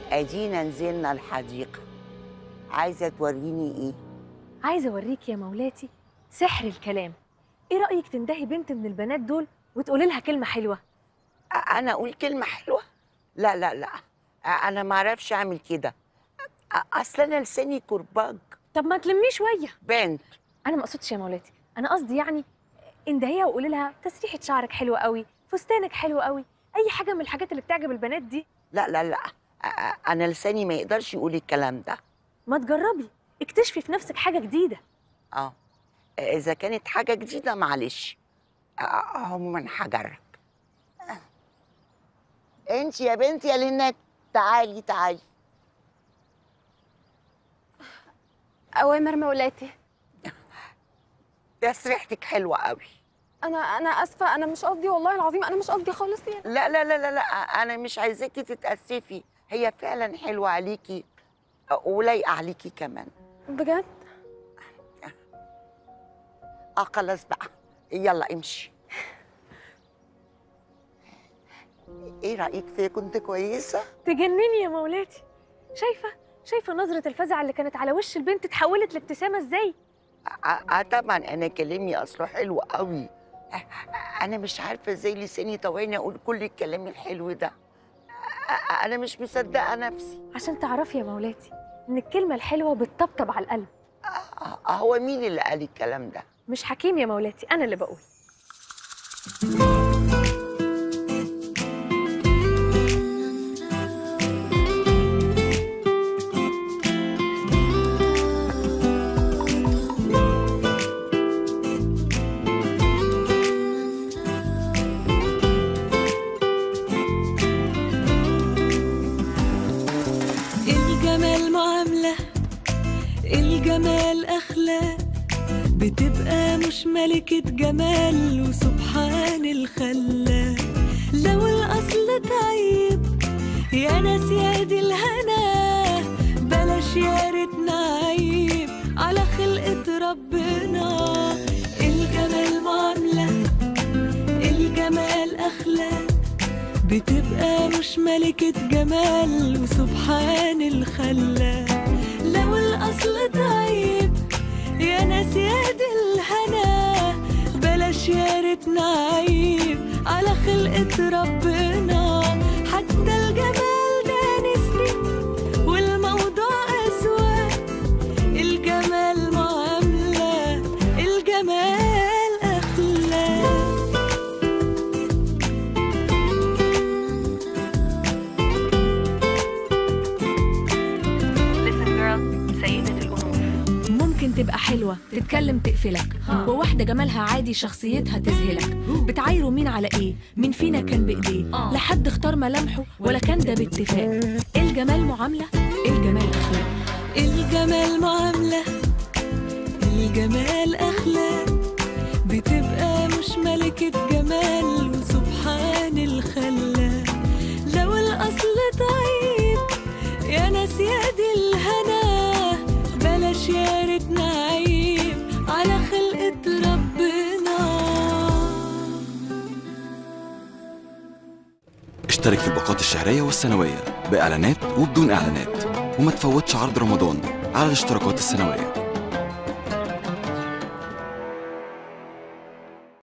ادينا نزلنا الحديقه عايزه توريني ايه عايزه اوريك يا مولاتي سحر الكلام ايه رايك تندهي بنت من البنات دول وتقولي لها كلمه حلوه أ- انا اقول كلمه حلوه لا لا لا أ- انا ما اعرفش اعمل كده أ- اصل انا لساني كرباج طب ما تلميه شويه بنت انا ما اقصدش يا مولاتي انا قصدي يعني اندهيها وقولي لها تسريحه شعرك حلوه قوي فستانك حلو قوي اي حاجه من الحاجات اللي بتعجب البنات دي لا لا لا أ- أ- انا لساني ما يقدرش يقول الكلام ده ما تجربي اكتشفي في نفسك حاجه جديده اه اذا كانت حاجه جديده معلش أ- عموما هجرب انت يا بنتي يا لينات تعالي تعالي أوامر مولاتي تسريحتك حلوه قوي أنا أنا آسفة أنا مش قصدي والله العظيم أنا مش قصدي خالص يعني لا لا لا لا لا انا مش عايزاكي تتاسفي هي فعلا حلوه عليكي ولايقه عليكي كمان بجد اه خلاص بقى يلا امشي ايه رايك فيا كنت كويسه تجنني يا مولاتي شايفه شايفه نظره الفزع اللي كانت على وش البنت اتحولت لابتسامه ازاي اه آه، طبعا انا كلامي اصله حلو قوي آه، انا مش عارفه ازاي لساني طواني اقول كل الكلام الحلو ده آه، آه، انا مش مصدقه نفسي عشان تعرفي يا مولاتي ان الكلمه الحلوه بتطبطب على القلب آه، آه، هو مين اللي قال الكلام ده مش حكيم يا مولاتي انا اللي بقول الجمال معاملة الجمال أخلاق بتبقى مش ملكة جمال وسبحان الخلاق لو الأصل تعيب يا ناس يا دي الهنا بلاش يا ريتنا عيب على خلقة ربنا الجمال معاملة الجمال أخلاق بتبقى مش ملكة جمال وسبحان الخلاق لو الأصل تعيب يا ناس يا دي الهنا بلاش يا ريتنا عيب على خلقة ربنا حتى الجمال ده نسبي والموضوع أذواق الجمال معاملة الجمال أخلاق Listen girl سيدة الأمور ممكن تبقى حلوة تتكلم تقفلك وواحدة جمالها عادي شخصيتها تذهلك بتعايروا مين على ايه مين فينا كان بايديه لا حد اختار ملامحه ولا كان ده باتفاق الجمال معاملة الجمال اخلاق الجمال معاملة الجمال أخلاق بتبقى مش ملكة جمال وسبحان الخلاق لو الأصل طيب يا ناس يا دي الهنا بلاش يا ريتنا عيب على خلقة ربنا اشترك في الباقات الشهرية والسنوية بإعلانات وبدون إعلانات وما تفوتش عرض رمضان على الاشتراكات السنوية